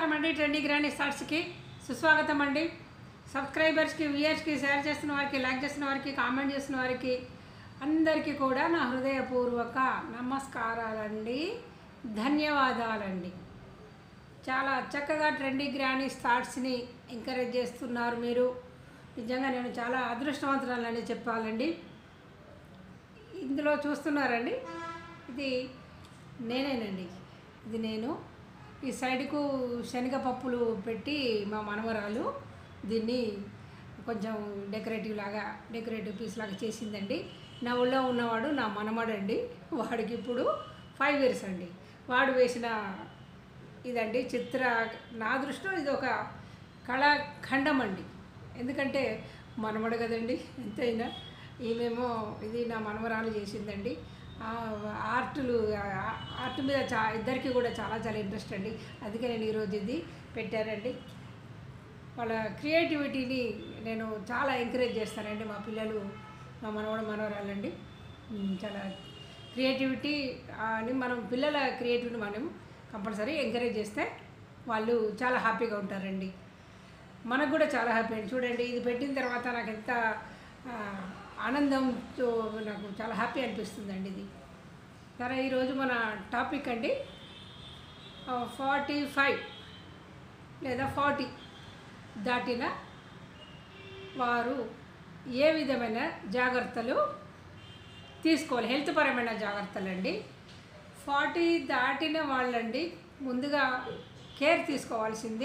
నమస్కారం అండి trendy grand థాట్స్కి సుస్వాగతం అండి సబ్స్క్రైబర్స్కి వ్యూయర్స్కి షేర్ చేస్తున్న వారికి లైక్ చేస్తున్న వారికి కామెంట్ చేస్తున్న వారికి అందరికీ కూడా నా హృదయపూర్వక నమస్కారాలండి ధన్యవాదాలండి చాలా చక్కగా ట్రెండీ గ్రాండ్ థాట్స్ని ఎంకరేజ్ చేస్తున్నారు మీరు నిజంగా నేను చాలా అదృష్టవంతురాలని చెప్పాలండి ఇందులో చూస్తున్నారండి ఇది నేనేనండి ఇది నేను ఈ సైడ్కు శనగపప్పులు పెట్టి మా మనవరాలు దీన్ని కొంచెం డెకరేటివ్ లాగా డెకరేటివ్ పీస్ లాగా చేసిందండి నా ఊళ్ళో ఉన్నవాడు నా మనమడండి వాడికి ఇప్పుడు ఫైవ్ ఇయర్స్ అండి వాడు వేసిన ఇదండి చిత్ర నా దృష్టిలో ఇది ఒక కళాఖండం అండి ఎందుకంటే మనమడు కదండి ఎంతైనా ఈమెమో ఇది నా మనవరాలు చేసిందండి ఆ ఆర్టులు ఆ- ఆర్ట్ మీద చా ఇద్దరికి కూడా చాలా చాలా ఇంట్రెస్ట్ అండి అందుకే నేను ఈరోజు ఇది పెట్టానండి వాళ్ళ క్రియేటివిటీని నేను చాలా ఎంకరేజ్ చేస్తానండి మా పిల్లలు మా మనవడు మనవరాలండి ఉమ్, చాలా క్రియేటివిటీ అని మనం పిల్లల క్రియేటివిటీ మనం కంపల్సరీ ఎంకరేజ్ చేస్తే వాళ్ళు చాలా హ్యాపీగా ఉంటారండి మనకు కూడా చాలా హ్యాపీ అండి చూడండి ఇది పెట్టిన తర్వాత నాకు ఎంత ఆ, ఆనందంతో నాకు చాలా హ్యాపీ అనిపిస్తుందండి ఇది సరే ఈరోజు మన టాపిక్ అండి ఫార్టీ ఫైవ్ లేదా ఫార్టీ దాటిన వారు ఏ విధమైన జాగ్రత్తలు తీసుకోవాలి హెల్త్ పరమైన జాగ్రత్తలు అండి ఫార్టీ దాటిన వాళ్ళండి ముందుగా కేర్ తీసుకోవాల్సింది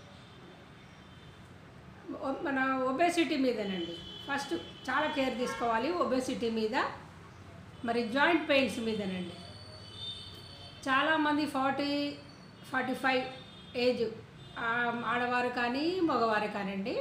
ఒ- మన ఒబేసిటీ మీదనండి ఫస్ట్ చాలా కేర్ తీసుకోవాలి ఒబేసిటీ మీద మరి జాయింట్ పెయిన్స్ మీదనండి చాలామంది ఫార్టీ ఫార్టీ ఫైవ్ ఏజ్ ఆడవారు కానీ మగవారు కానివ్వండి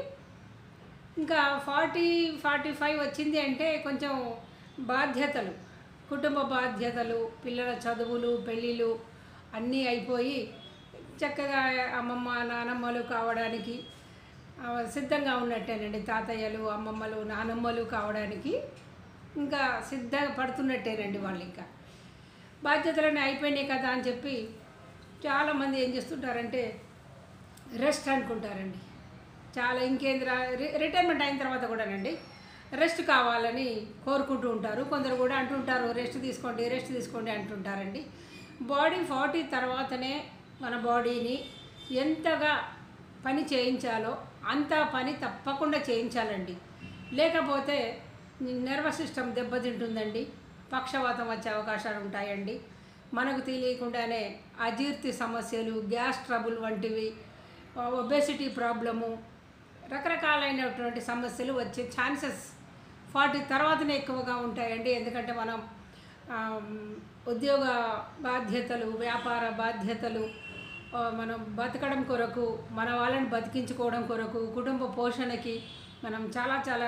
ఇంకా ఫార్టీ ఫార్టీ ఫైవ్ వచ్చింది అంటే కొంచెం బాధ్యతలు కుటుంబ బాధ్యతలు పిల్లల చదువులు పెళ్ళిళ్ళు అన్నీ అయిపోయి చక్కగా అమ్మమ్మ నానమ్మలు కావడానికి ఆ, సిద్ధంగా ఉన్నట్టేనండి తాతయ్యలు అమ్మమ్మలు నానమ్మలు కావడానికి ఇంకా సిద్ధపడుతున్నట్టేనండి వాళ్ళు ఇంకా బాధ్యతలన్నీ అయిపోయినాయి కదా అని చెప్పి చాలామంది ఏం చేస్తుంటారంటే రెస్ట్ అనుకుంటారండి చాలా ఇంకేంద్ర రి- రిటైర్మెంట్ అయిన తర్వాత కూడానండి రెస్ట్ కావాలని కోరుకుంటూ ఉంటారు కొందరు కూడా అంటుంటారు రెస్ట్ తీసుకోండి రెస్ట్ తీసుకోండి అంటుంటారండి బాడీ ఫార్టీ తర్వాతనే మన బాడీని ఎంతగా పని చేయించాలో అంత పని తప్పకుండా చేయించాలండి లేకపోతే నర్వస్ సిస్టమ్ దెబ్బతింటుందండి పక్షవాతం వచ్చే అవకాశాలు ఉంటాయండి మనకు తెలియకుండానే అజీర్తి సమస్యలు గ్యాస్ ట్రబుల్ వంటివి ఒబేసిటీ ప్రాబ్లము రకరకాలైనటువంటి సమస్యలు వచ్చే ఛాన్సెస్ ఫార్టీ తర్వాతనే ఎక్కువగా ఉంటాయండి ఎందుకంటే మనం ఆమ్, ఉద్యోగ బాధ్యతలు వ్యాపార బాధ్యతలు ఆ, మనం బతకడం కొరకు మన వాళ్ళని బతికించుకోవడం కొరకు కుటుంబ పోషణకి మనం చాలా చాలా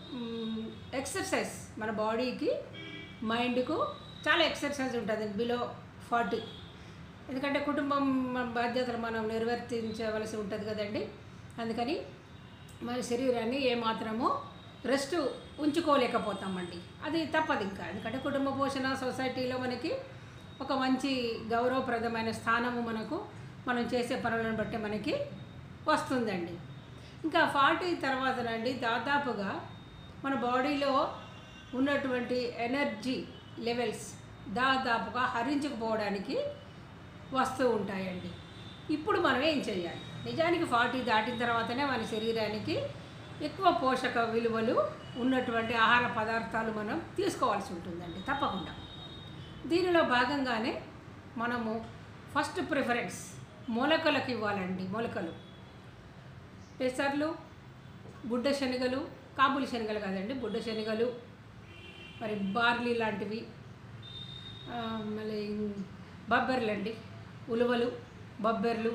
ఎక్సర్సైజ్ మన బాడీకి మైండ్కు చాలా ఎక్సర్సైజ్ ఉంటుంది బిలో ఫార్టీ ఎందుకంటే కుటుంబం మన బాధ్యతలు మనం నిర్వర్తించవలసి ఉంటుంది కదండి అందుకని మన శరీరాన్ని ఏమాత్రము రెస్ట్ ఉంచుకోలేకపోతామండి అది తప్పదు ఇంకా ఎందుకంటే కుటుంబ పోషణ సొసైటీలో మనకి ఒక మంచి గౌరవప్రదమైన స్థానము మనకు మనం చేసే పనులను బట్టి మనకి వస్తుందండి ఇంకా ఫార్టీ తర్వాతనండి దాదాపుగా మన బాడీలో ఉన్నటువంటి ఎనర్జీ లెవెల్స్ దాదాపుగా హరించుకుపోవడానికి వస్తూ ఉంటాయండి ఇప్పుడు మనం ఏం చేయాలి నిజానికి ఫార్టీ దాటిన తర్వాతనే మన శరీరానికి ఎక్కువ పోషక విలువలు ఉన్నటువంటి ఆహార పదార్థాలు మనం తీసుకోవాల్సి ఉంటుందండి తప్పకుండా దీనిలో భాగంగానే మనము ఫస్ట్ ప్రిఫరెన్స్ మొలకలకు ఇవ్వాలండి మొలకలు పెసర్లు బుడ్డ శనగలు కాబులి శనగలు కాదండి బుడ్డ శనగలు మరి బార్లీ లాంటివి ఆ, మళ్ళీ బబ్బెర్లు అండి ఉలువలు బబ్బెర్లు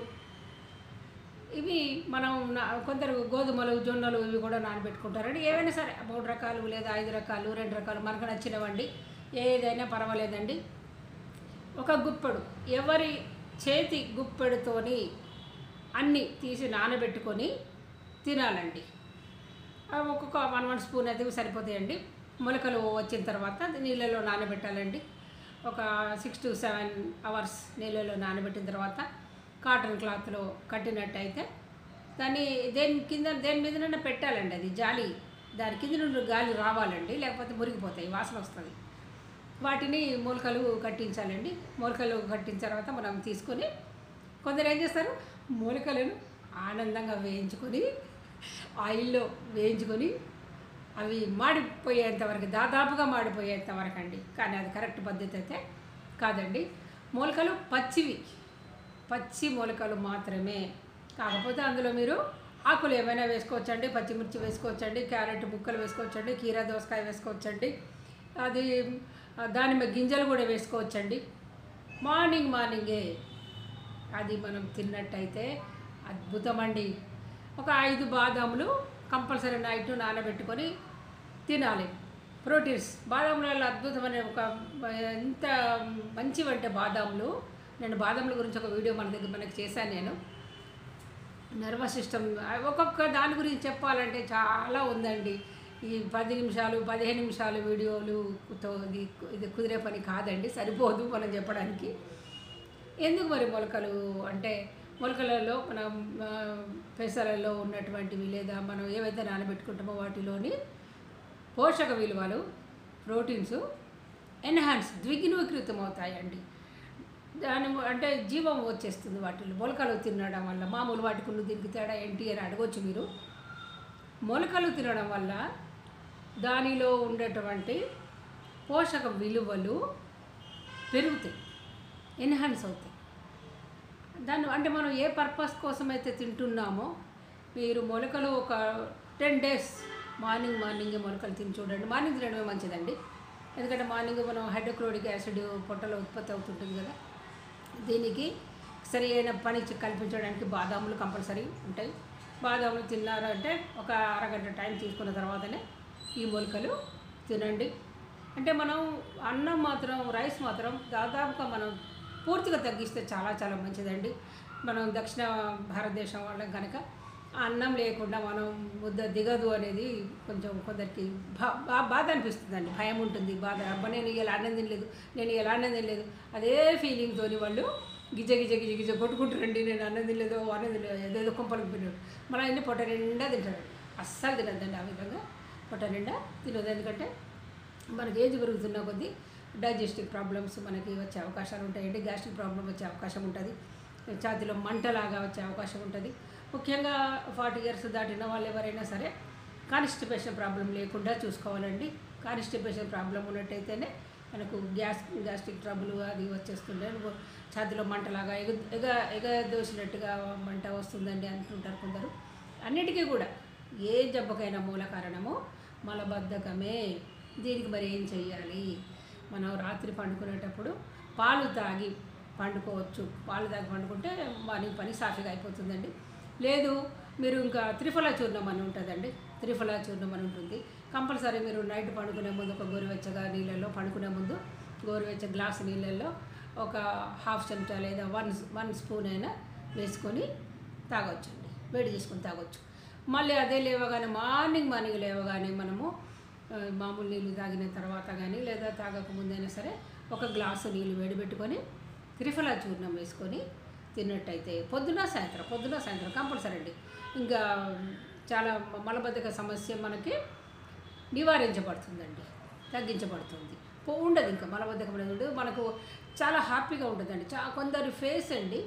ఇవి మనం నా- కొందరు గోధుమలు జొన్నలు ఇవి కూడా నానబెట్టుకుంటారండి ఏవైనా సరే మూడు రకాలు లేదా ఐదు రకాలు రెండు రకాలు మనకు నచ్చినవండి ఏదైనా పర్వాలేదండి ఒక గుప్పెడు ఎవరి చేతి గుప్పెడుతోని అన్నీ తీసి నానబెట్టుకొని తినాలండి ఆ ఒక్కొక్క వన్ వన్ స్పూన్ అయితే సరిపోతాయండి మొలకలు వచ్చిన తర్వాత నీళ్ళలో నానబెట్టాలండి ఒక సిక్స్ టు సెవెన్ అవర్స్ నీళ్ళలో నానబెట్టిన తర్వాత కాటన్ క్లాత్లో కట్టినట్టయితే దాన్ని దేని కింద దేని మీదనైనా పెట్టాలండి అది జాలి దాని కింద నుండి గాలి రావాలండి లేకపోతే మురిగిపోతాయి వాసన వస్తుంది వాటిని మూలకలు కట్టించాలండి మూలకలు కట్టించిన తర్వాత మనం తీసుకొని కొందరు ఏం చేస్తారు మూలకలను ఆనందంగా వేయించుకొని ఆయిల్లో వేయించుకొని అవి మాడిపోయేంత వరకు దాదాపుగా మాడిపోయేంత వరకు అండి కానీ అది కరెక్ట్ పద్ధతి అయితే కాదండి మూలకలు పచ్చివి పచ్చి మూలకలు మాత్రమే కాకపోతే అందులో మీరు ఆకులు ఏమైనా వేసుకోవచ్చండి పచ్చిమిర్చి వేసుకోవచ్చండి క్యారెట్ ముక్కలు వేసుకోవచ్చండి కీరా దోసకాయ వేసుకోవచ్చండి అది ఆ, దానిమ్మ గింజలు కూడా వేసుకోవచ్చండి మార్నింగ్ మార్నింగే అది మనం తిన్నట్టయితే అద్భుతమండి ఒక ఐదు బాదాములు కంపల్సరీ నైట్ నానబెట్టుకొని తినాలి ప్రోటీన్స్ బాదాములలో అద్భుతమైన ఒక ఎంత మంచివంటే బాదాములు నేను బాదాముల గురించి ఒక వీడియో మన దగ్గర మనకి చేశాను నేను నర్వస్ సిస్టమ్ ఒక్కొక్క దాని గురించి చెప్పాలంటే చాలా ఉందండి ఈ పది నిమిషాలు పదిహేను నిమిషాలు వీడియోలుతో ఇది ఇది కుదిరే పని కాదండి సరిపోదు మనం చెప్పడానికి ఎందుకు మరి మొలకలు అంటే మొలకలలో మనం ఆ, పెసరల్లో ఉన్నటువంటివి లేదా మనం ఏవైతే నానబెట్టుకుంటామో వాటిలోని పోషక విలువలు ప్రోటీన్స్ ఎన్హాన్స్ ద్విగుణీకృతం అవుతాయండి దాని అంటే జీవం వచ్చేస్తుంది వాటిలో మొలకలు తినడం వల్ల మామూలు వాటికి దీనికి తేడా ఏంటి అని అడగొచ్చు మీరు మొలకలు తినడం వల్ల దానిలో ఉండేటువంటి పోషక విలువలు పెరుగుతాయి ఎన్హాన్స్ అవుతాయి దాన్ని అంటే మనం ఏ పర్పస్ కోసం అయితే తింటున్నామో మీరు మొలకలు ఒక టెన్ డేస్ మార్నింగ్ మార్నింగ్ మొలకలు తిని చూడండి మార్నింగ్ తినడమే మంచిదండి ఎందుకంటే మార్నింగ్ మనం హైడ్రోక్లోరిక్ యాసిడ్ పొట్టలో ఉత్పత్తి అవుతుంటుంది కదా దీనికి సరి అయిన పని చి- కల్పించడానికి బాదాములు కంపల్సరీ ఉంటాయి బాదాములు తిన్నారంటే ఒక అరగంట టైం తీసుకున్న తర్వాతనే ఈ మొలకలు తినండి అంటే మనం అన్నం మాత్రం రైస్ మాత్రం దాదాపుగా మనం పూర్తిగా తగ్గిస్తే చాలా చాలా మంచిదండి మనం దక్షిణ భారతదేశం వాళ్ళం కనుక ఆ అన్నం లేకుండా మనం ముద్ద దిగదు అనేది కొంచెం కొందరికి బా బా- బాధ అనిపిస్తుందండి భయం ఉంటుంది బాధ అబ్బా నేను ఇలా అన్నం తినలేదు నేను ఇలా అన్నం తినలేదు అదే ఫీలింగ్తో వాళ్ళు గిజ గిజ గిజ గిజ కొట్టుకుంటారండి నేను అన్నం తినలేదు అన్నం తినలేదు ఏదేదో కుంపలకు తిన్నాడు మన అన్ని పొట్ట నిండా తింటాడు అస్సలు తినద్దండి ఆ విధంగా పొట్ట నిండా తినదు ఎందుకంటే మనకి ఏజ్ పెరుగుతున్న కొద్దీ డైజెస్టివ్ ప్రాబ్లమ్స్ మనకి వచ్చే అవకాశాలు ఉంటాయండి గ్యాస్ట్రిక్ ప్రాబ్లం వచ్చే అవకాశం ఉంటుంది ఛాతీలో మంటలాగా వచ్చే అవకాశం ఉంటుంది ముఖ్యంగా ఫార్టీ ఇయర్స్ దాటిన వాళ్ళు ఎవరైనా సరే కాన్స్టిపేషన్ ప్రాబ్లం లేకుండా చూసుకోవాలండి కాన్స్టిపేషన్ ప్రాబ్లం ఉన్నట్టయితేనే మనకు గ్యాస్ గ్యాస్ట్రిక్ ట్రబుల్ అది వచ్చేస్తుండే ఛాతీలో మంటలాగా ఎగ ఎగ ఎగదోసినట్టుగా మంట వస్తుందండి అంటుంటారు కొందరు అన్నిటికీ కూడా ఏ జబ్బకైనా మూల కారణము మలబద్ధకమే దీనికి మరి ఏం చెయ్యాలి మనం రాత్రి పండుకునేటప్పుడు పాలు తాగి పండుకోవచ్చు పాలు తాగి పండుకుంటే మార్నింగ్ పని సాఫీగా అయిపోతుందండి లేదు మీరు ఇంకా త్రిఫల చూర్ణం అని ఉంటుందండి త్రిఫల చూర్ణం అని ఉంటుంది కంపల్సరీ మీరు నైట్ పండుకునే ముందు ఒక గోరువెచ్చగా నీళ్ళల్లో పండుకునే ముందు గోరువెచ్చ గ్లాస్ నీళ్ళల్లో ఒక హాఫ్ చెంచా లేదా వన్ వన్ స్పూన్ అయినా వేసుకొని తాగొచ్చండి వేడి చేసుకొని తాగొచ్చు మళ్ళీ అదే లేవగానే మార్నింగ్ మార్నింగ్ లేవగానే మనము ఆ, మామూలు నీళ్ళు తాగిన తర్వాత కానీ లేదా తాగక ముందైనా సరే ఒక గ్లాసు నీళ్ళు వేడిపెట్టుకొని త్రిఫలా చూర్ణం వేసుకొని తిన్నట్టయితే పొద్దున సాయంత్రం పొద్దున సాయంత్రం కంపల్సరీ అండి ఇంకా చాలా మలబద్ధక సమస్య మనకి నివారించబడుతుందండి తగ్గించబడుతుంది పో- ఉండదు ఇంకా మలబద్ధకం అనేది ఉండదు మనకు చాలా హ్యాపీగా ఉంటుందండి చా కొందరు ఫేస్ అండి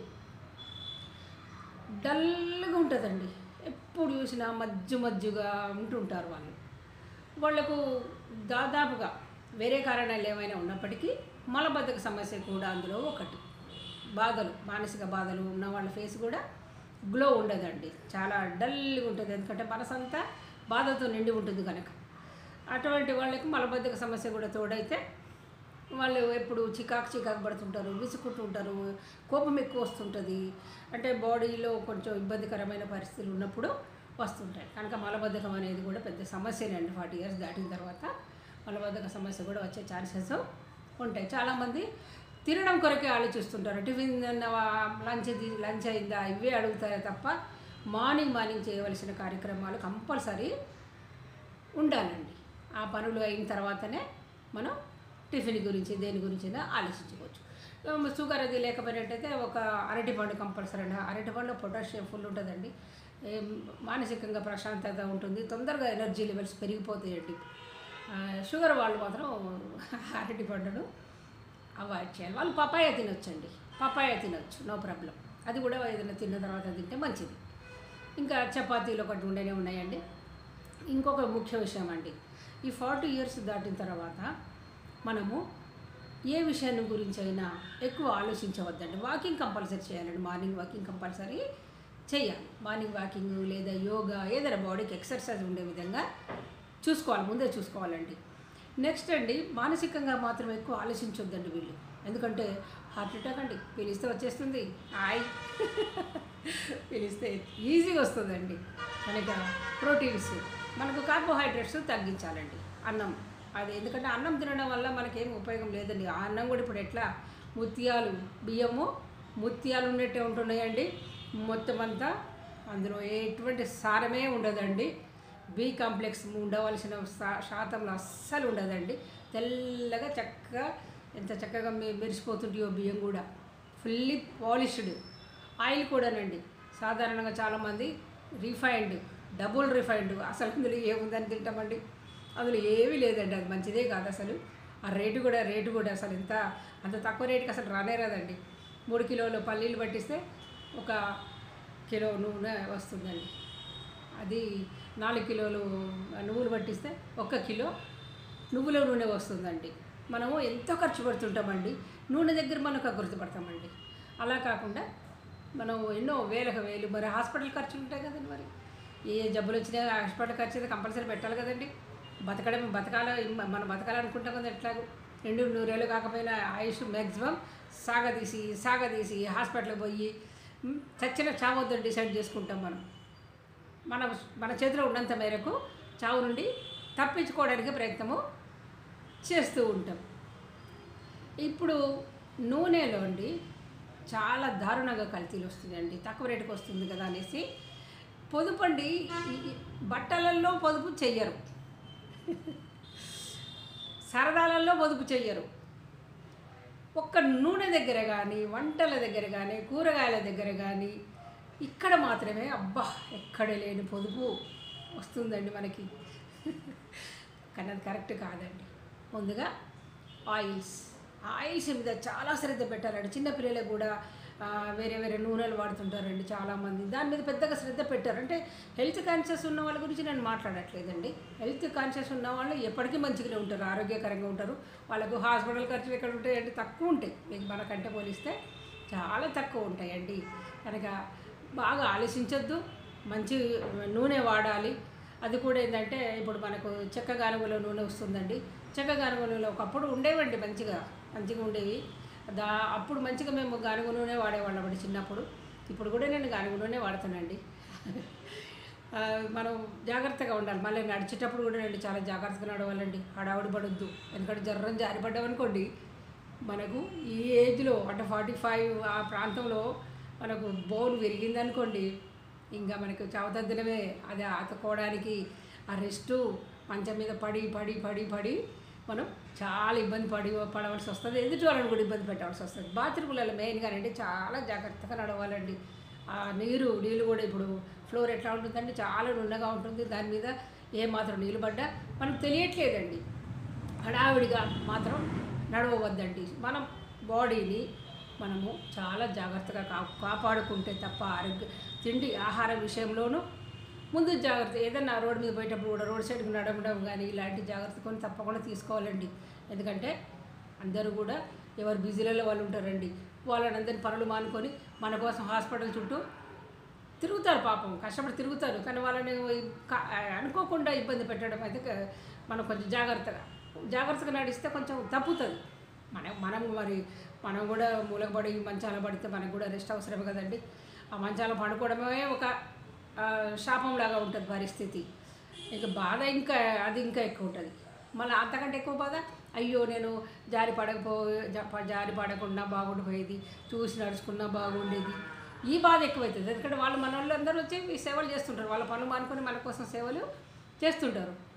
డల్గా ఉంటుందండి ఎప్పుడు చూసినా మధ్య మధ్యగా ఉంటుంటారు వాళ్ళు వాళ్ళకు దాదాపుగా వేరే కారణాలు ఏమైనా ఉన్నప్పటికీ మలబద్ధక సమస్య కూడా అందులో ఒకటి బాధలు మానసిక బాధలు ఉన్న వాళ్ళ ఫేస్ కూడా గ్లో ఉండదండి చాలా డల్గా ఉంటుంది ఎందుకంటే మనసంతా బాధతో నిండి ఉంటుంది కనుక అటువంటి వాళ్ళకి మలబద్ధక సమస్య కూడా తోడైతే వాళ్ళు ఎప్పుడు చికాకు చికాకు పడుతుంటారు విసుకుంటుంటారు కోపం ఎక్కువ వస్తుంటుంది అంటే బాడీలో కొంచెం ఇబ్బందికరమైన పరిస్థితులు ఉన్నప్పుడు వస్తుంటాయి కనుక మలబద్ధకం అనేది కూడా పెద్ద సమస్యనండి ఫార్టీ ఇయర్స్ దాటిన తర్వాత మలబద్ధక సమస్య కూడా వచ్చే ఛాన్సెస్ ఉంటాయి చాలామంది తినడం కొరకే ఆలోచిస్తుంటారు టిఫిన్ తిన్నావా లంచ్ తి- లంచ్ అయిందా ఇవే అడుగుతారే తప్ప మార్నింగ్ మార్నింగ్ చేయవలసిన కార్యక్రమాలు కంపల్సరీ ఉండాలండి ఆ పనులు అయిన తర్వాతనే మనం టిఫిన్ గురించి దేని గురించి ఆలోచించుకోవచ్చు ఉమ్, షుగర్ అది లేకపోయినట్టయితే ఒక అరటిపండు కంపల్సరీ అండి అరటిపండులో పొటాషియం ఫుల్ ఉంటుందండి ఏం, మానసికంగా ప్రశాంతత ఉంటుంది తొందరగా ఎనర్జీ లెవెల్స్ పెరిగిపోతాయండి ఆ, షుగర్ వాళ్ళు మాత్రం అరటి పండును అవాయిడ్ చేయాలి వాళ్ళు పపాయ తినొచ్చండి పపాయ తినొచ్చు నో ప్రాబ్లం అది కూడా ఏదైనా తిన్న తర్వాత తింటే మంచిది ఇంకా చపాతీలు ఒకటి ఉండేనే ఉన్నాయండి ఇంకొక ముఖ్య విషయం అండి ఈ ఫార్టీ ఇయర్స్ దాటిన తర్వాత మనము ఏ విషయాన్ని గురించి అయినా ఎక్కువ ఆలోచించవద్దండి వాకింగ్ కంపల్సరీ చేయాలండి మార్నింగ్ వాకింగ్ కంపల్సరీ చేయాలి మార్నింగ్ వాకింగ్ లేదా యోగా ఏదైనా బాడీకి ఎక్సర్సైజ్ ఉండే విధంగా చూసుకోవాలి ముందే చూసుకోవాలండి నెక్స్ట్ అండి మానసికంగా మాత్రం ఎక్కువ ఆలోచించొద్దండి వీళ్ళు ఎందుకంటే హార్ట్ అటాక్ అండి పిలిస్తే వచ్చేస్తుంది హాయ్ పిలిస్తే ఈజీగా వస్తుందండి కనుక ప్రోటీన్స్ మనకు కార్బోహైడ్రేట్స్ తగ్గించాలండి అన్నం అది ఎందుకంటే అన్నం తినడం వల్ల మనకేం ఉపయోగం లేదండి ఆ అన్నం కూడా ఇప్పుడు ఎట్లా ముత్యాలు బియ్యము ముత్యాలు ఉన్నట్టే ఉంటున్నాయండి మొత్తం అంతా అందులో ఎటువంటి సారమే ఉండదండి బి కాంప్లెక్స్ ఉండవలసిన శా- శాతంలో అస్సలు ఉండదండి తెల్లగా చక్కగా ఎంత చక్కగా మె- మెరిసిపోతుంటాయో బియ్యం కూడా ఫుల్లీ పాలిష్డ్ ఆయిల్ కూడానండి సాధారణంగా చాలామంది రిఫైన్డ్ డబుల్ రిఫైన్డ్ అసలు అందులో ఏముందని తింటామండి అందులో ఏమీ లేదండి అది మంచిదే కాదు అసలు ఆ రేటు కూడా రేటు కూడా అసలు ఎంత అంత తక్కువ రేటుకి అసలు రానే రాదండి మూడు కిలోలు పల్లీలు పట్టిస్తే ఒక కిలో నూనె వస్తుందండి అది నాలుగు కిలోలు నువ్వులు పట్టిస్తే ఒక్క కిలో నువ్వుల నూనె వస్తుందండి మనము ఎంతో ఖర్చు పెడుతుంటామండి నూనె దగ్గర మనకు గుర్తుపడతామండి అలా కాకుండా మనం ఎన్నో వేలకు వేలు మరి హాస్పిటల్ ఖర్చులు ఉంటాయి కదండి మరి ఏ జబ్బులు వచ్చినా హాస్పిటల్ ఖర్చు అయితే కంపల్సరీ పెట్టాలి కదండి బతకడం బతకాల మనం బతకాలనుకుంటాం కదా ఎట్లాగో రెండు నూరేళ్ళు కాకపోయినా ఆయుష్ మ్యాక్సిమం సాగదీసి సాగదీసి హాస్పిటల్కి పోయి ఉమ్, చచ్చిన చావద్దని డిసైడ్ చేసుకుంటాం మనం మన మన చేతిలో ఉన్నంత మేరకు చావు నుండి తప్పించుకోవడానికి ప్రయత్నము చేస్తూ ఉంటాం ఇప్పుడు నూనెలో అండి చాలా దారుణంగా కల్తీలు వస్తున్నాయండి తక్కువ రేటుకి వస్తుంది కదా అనేసి పొదుపు అండి ఈ- ఈ బట్టలలో పొదుపు చెయ్యరు సరదాలలో పొదుపు చెయ్యరు ఒక్క నూనె దగ్గర కానీ వంటల దగ్గర కానీ కూరగాయల దగ్గర కానీ ఇక్కడ మాత్రమే అబ్బా ఎక్కడ లేని పొదుపు వస్తుందండి మనకి కానీ అది కరెక్ట్ కాదండి ముందుగా ఆయిల్స్ ఆయిల్స్ మీద చాలా శ్రద్ధ పెట్టాలండి చిన్నపిల్లలకు కూడా ఆ, వేరే వేరే నూనెలు వాడుతుంటారండి చాలామంది దాని మీద పెద్దగా శ్రద్ధ పెట్టారు అంటే హెల్త్ కాన్షియస్ ఉన్న వాళ్ళ గురించి నేను మాట్లాడట్లేదండి హెల్త్ కాన్షియస్ ఉన్న వాళ్ళు ఎప్పటికీ మంచిగానే ఉంటారు ఆరోగ్యకరంగా ఉంటారు వాళ్ళకు హాస్పిటల్ ఖర్చులు ఎక్కడ ఉంటాయండి తక్కువ ఉంటాయి మీకు మనకంటే పోలిస్తే చాలా తక్కువ ఉంటాయండి కనుక బాగా ఆలోచించొద్దు మంచి నూనె వాడాలి అది కూడా ఏంటంటే ఇప్పుడు మనకు చెక్క గానుగలో నూనె వస్తుందండి చెక్క గానుగలో ఒకప్పుడు ఉండేవండి మంచిగా మంచిగా ఉండేవి దా అప్పుడు మంచిగా మేము గానుగ నూనె వాడేవాళ్ళం అండి చిన్నప్పుడు ఇప్పుడు కూడా నేను గానుగ నూనె వాడుతానండి ఆ, మనం జాగ్రత్తగా ఉండాలి మళ్ళీ నడిచేటప్పుడు కూడా నేను చాలా జాగ్రత్తగా నడవాలండి హడావుడి పడొద్దు ఎందుకంటే జర్రం జారిపడ్డామనుకోండి మనకు ఈ ఏజ్లో అంటే ఫార్టీ ఫైవ్ ఆ ప్రాంతంలో మనకు బోన్ విరిగిందనుకోండి ఇంకా మనకు చవతద్దినమే అది ఆతుకోవడానికి ఆ రెస్టు మంచం మీద పడి పడి పడి పడి మనం చాలా ఇబ్బంది పడి పడవలసి వస్తుంది ఎదుటి వాళ్ళని కూడా ఇబ్బంది పెట్టవలసి వస్తుంది బాత్రూములలో మెయిన్గా అంటే చాలా జాగ్రత్తగా నడవాలండి ఆ నీరు నీళ్ళు కూడా ఇప్పుడు ఫ్లోర్ ఎట్లా ఉంటుందంటే చాలా నున్నగా ఉంటుంది దాని మీద ఏ మాత్రం నీళ్ళు పడ్డా మనకు తెలియట్లేదండి హడావిడిగా మాత్రం నడవవద్దండి మనం బాడీని మనము చాలా జాగ్రత్తగా కా కాపాడుకుంటే తప్ప ఆరోగ్య తిండి ఆహార విషయంలోనూ ముందు జాగ్రత్త ఏదన్నా రోడ్డు మీద పోయేటప్పుడు కూడా రోడ్ సైడ్కి నడవడం కానీ ఇలాంటి జాగ్రత్త కొన్ని తప్పకుండా తీసుకోవాలండి ఎందుకంటే అందరూ కూడా ఎవరు బిజీలలో వాళ్ళు ఉంటారండి వాళ్ళని అందరిని పనులు మానుకొని మన కోసం హాస్పిటల్ చుట్టూ తిరుగుతారు పాపం కష్టపడి తిరుగుతారు కానీ వాళ్ళని క- అనుకోకుండా ఇబ్బంది పెట్టడం అయితే క- మనం కొంచెం జాగ్రత్తగా జాగ్రత్తగా నడిస్తే కొంచెం తప్పుతుంది మనం మనం మరి మనం కూడా మూలకపడి మంచాల పడితే మనకు కూడా రెస్ట్ అవసరమే కదండి ఆ మంచాల పడుకోవడమే ఒక ఆ, శాపంలాగా ఉంటుంది పరిస్థితి ఇక బాధ ఇంకా అది ఇంకా ఎక్కువ ఉంటుంది మళ్ళీ అంతకంటే ఎక్కువ బాధ అయ్యో నేను జారి పడకపో జా- ప- జారి పడకుండా బాగుండిపోయేది చూసి నడుచుకున్నా బాగుండేది ఈ బాధ ఎక్కువవుతుంది ఎందుకంటే వాళ్ళు మన వాళ్ళు అందరూ వచ్చి ఈ సేవలు చేస్తుంటారు వాళ్ళ పనులు మానుకొని మన కోసం సేవలు చేస్తుంటారు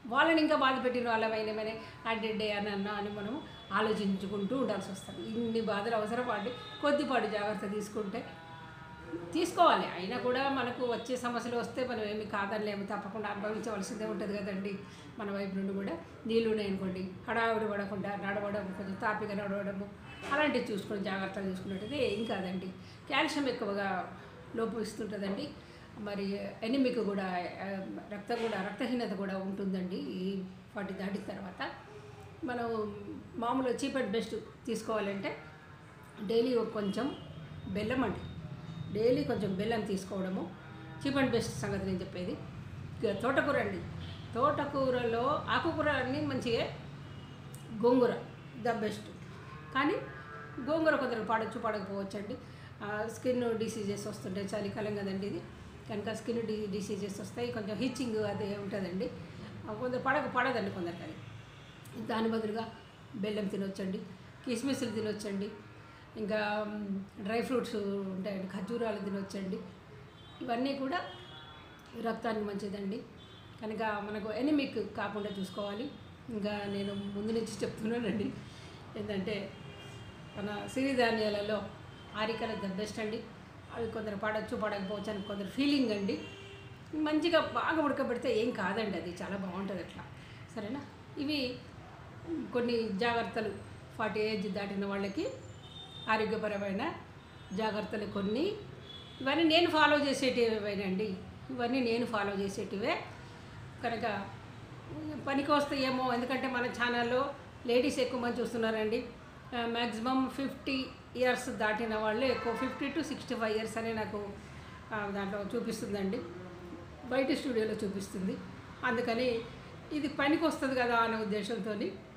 వాళ్ళని ఇంకా బాధ పెట్టిన వాళ్ళమైనమని అడ్డే అని అన్నా అని మనం ఆలోచించుకుంటూ ఉండాల్సి వస్తుంది ఇన్ని బాధలు అవసరపడి కొద్దిపాటి జాగ్రత్త తీసుకుంటే తీసుకోవాలి అయినా కూడా మనకు వచ్చే సమస్యలు వస్తే మనం ఏమి కాదనిలేము తప్పకుండా అనుభవించవలసిందే ఉంటుంది కదండి మన వైపు నుండి కూడా నీళ్ళు ఉన్నాయనుకోండి హడావిడి పడకుండా నడవడం కొంచెం తాపిగా నడవడము అలాంటివి చూసుకొని జాగ్రత్తలు చూసుకున్నట్టయితే ఏం కాదండి కాల్షియం ఎక్కువగా లోపిస్తుంటుందండి మరి ఎనిమిక్ కూడా ఆ, రక్తం కూడా రక్తహీనత కూడా ఉంటుందండి ఈ వాటి దాటిన తర్వాత మనం మామూలు చీప్ అండ్ బెస్ట్ తీసుకోవాలంటే డైలీ ఒక కొంచెం బెల్లం అండి డైలీ కొంచెం బెల్లం తీసుకోవడము చీప్ అండ్ బెస్ట్ సంగతి నేను చెప్పేది ఇక తోటకూర అండి తోటకూరలో ఆకుకూర అన్నీ మంచిగా గోంగూర ద బెస్ట్ కానీ గోంగూర కొందరు పడచ్చు పడకపోవచ్చు అండి స్కిన్ డిసీజెస్ వస్తుంటాయి చలికాలం కదండి ఇది కనుక స్కిన్ డి డిసీజెస్ వస్తాయి కొంచెం హిచ్చింగ్ అదే ఉంటుందండి ఆ, కొందరు పడక పడదండి కొందరికి అది దాని బదులుగా బెల్లం తినొచ్చండి కిస్మిస్లు తినొచ్చండి ఇంకా మ్, డ్రై ఫ్రూట్స్ ఉంటాయండి ఖర్జూరాలు తినొచ్చండి ఇవన్నీ కూడా రక్తానికి మంచిదండి కనుక మనకు ఎనిమిక్ కాకుండా చూసుకోవాలి ఇంకా నేను ముందు నుంచి చెప్తున్నానండి ఏంటంటే మన సిరిధాన్యాలలో ఆరికల ద బెస్ట్ అండి అవి కొందరు పడచ్చు పడకపోవచ్చు అని కొందరు ఫీలింగ్ అండి మంచిగా బాగా ఉడకబెడితే ఏం కాదండి అది చాలా బాగుంటుంది అట్లా సరేనా ఇవి కొన్ని జాగ్రత్తలు ఫార్టీ ఏజ్ దాటిన వాళ్ళకి ఆరోగ్యపరమైన జాగ్రత్తలు కొన్ని ఇవన్నీ నేను ఫాలో చేసేటివేనండి ఇవన్నీ నేను ఫాలో చేసేటివే కనుక పనికి వస్తాయేమో ఎందుకంటే మన ఛానల్లో లేడీస్ ఎక్కువ మంది చూస్తున్నారండి మ్యాక్సిమం ఫిఫ్టీ ఇయర్స్ దాటిన వాళ్ళు ఎక్కువ fifty to sixty five years అని నాకు ఆ, దాంట్లో చూపిస్తుందండి బయట స్టూడియోలో చూపిస్తుంది అందుకని ఇది పనికి వస్తుంది కదా అనే ఉద్దేశంతో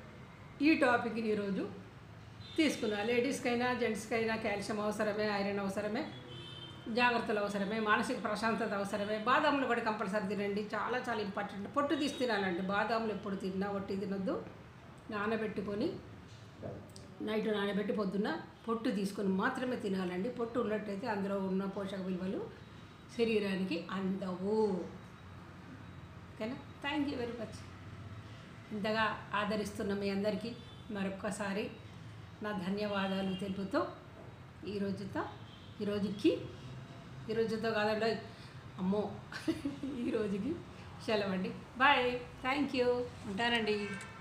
ఈ టాపిక్ని ఈరోజు తీసుకున్నా లేడీస్కైనా జెంట్స్కైనా కాల్షియం అవసరమే ఐరన్ అవసరమే జాగ్రత్తలు అవసరమే మానసిక ప్రశాంతత అవసరమే బాదాములు కూడా కంపల్సరీ తినండి చాలా చాలా ఇంపార్టెంట్ పొట్టు తీసి తినాలండి బాదాములు ఎప్పుడు తిన్నా ఒట్టి తినొద్దు నానబెట్టుకొని నైట్ నానబెట్టి పొద్దున్న పొట్టు తీసుకొని మాత్రమే తినాలండి పొట్టు ఉన్నట్టయితే అందులో ఉన్న పోషక విలువలు శరీరానికి అందవు ఓకేనా థ్యాంక్ యూ వెరీ మచ్ ఇంతగా ఆదరిస్తున్న మీ అందరికీ మరొక్కసారి నా ధన్యవాదాలు తెలుపుతూ ఈ రోజుతో ఈ రోజుకి ఈ రోజుతో కాదండి అమ్మో ఈ రోజుకి సెలవండి బాయ్ థ్యాంక్ యూ ఉంటానండి